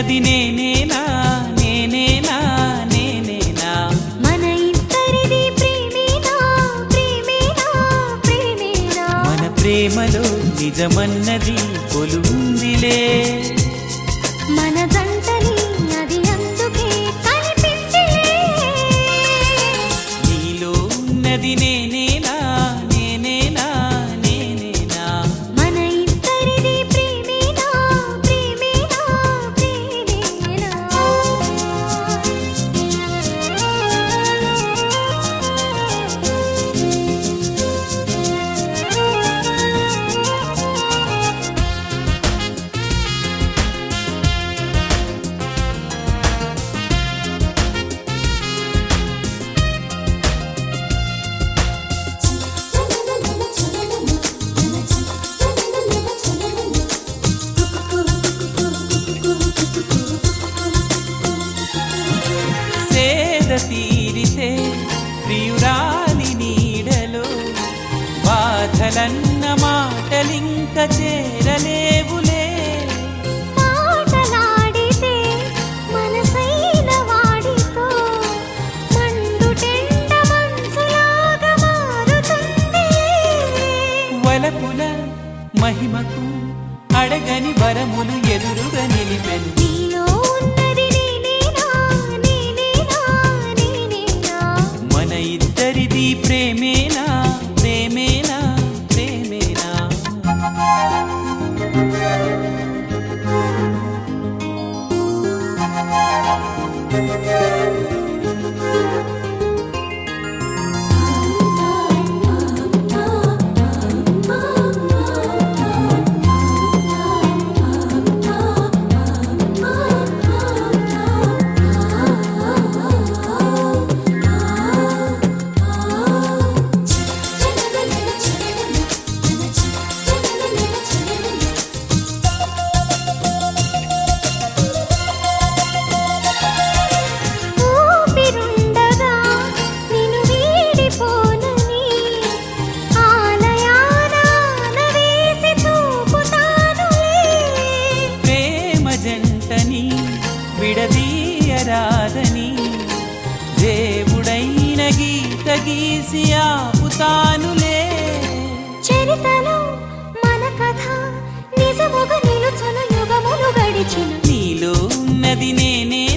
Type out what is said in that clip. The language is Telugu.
ఉన్నది నేనేనా నేనేనా నేనేనా మన ఇద్దరిది ప్రేమేనా ప్రేమేనా ప్రేమేనా మన ప్రేమలో నిజమన్నది కొలుందిలే మన జంటని అది అందుకే కనిపించలే నీలో ఉన్నది నేనేనా నేనేనా నేనేనా మన ఇద్దరిది ప్రేమేనా ప్రేమేనా ప్రేమేనా సేద తీరితే ప్రియురాలి నీడలో బాధలన్న మాటలింక చేరలేవులే మాటలాడితే మనసైన వాడితో మండుటెండ మనసులాగా మారుతుంది వలపుల మహిమకు అడగని వరములు ఎదురుగా నిలిపెను నీలో ఉన్నది నేనేనా నేనేనా నేనేనా మన ఇద్దరిది ప్రేమేనా ప్రేమేనా ప్రేమేనా ఊపిరుండగా నిన్ను వీడిపోనని ఆలయాన వేసి చూపుతానులే ప్రేమ జంటని విడదీయరాదని దేవుడైన గీత గీసి ఆపుతానులే చరితలో మన కథ నిజముగా నిలుచును యుగములు గడిచిన నీలో ఉన్నది నేనే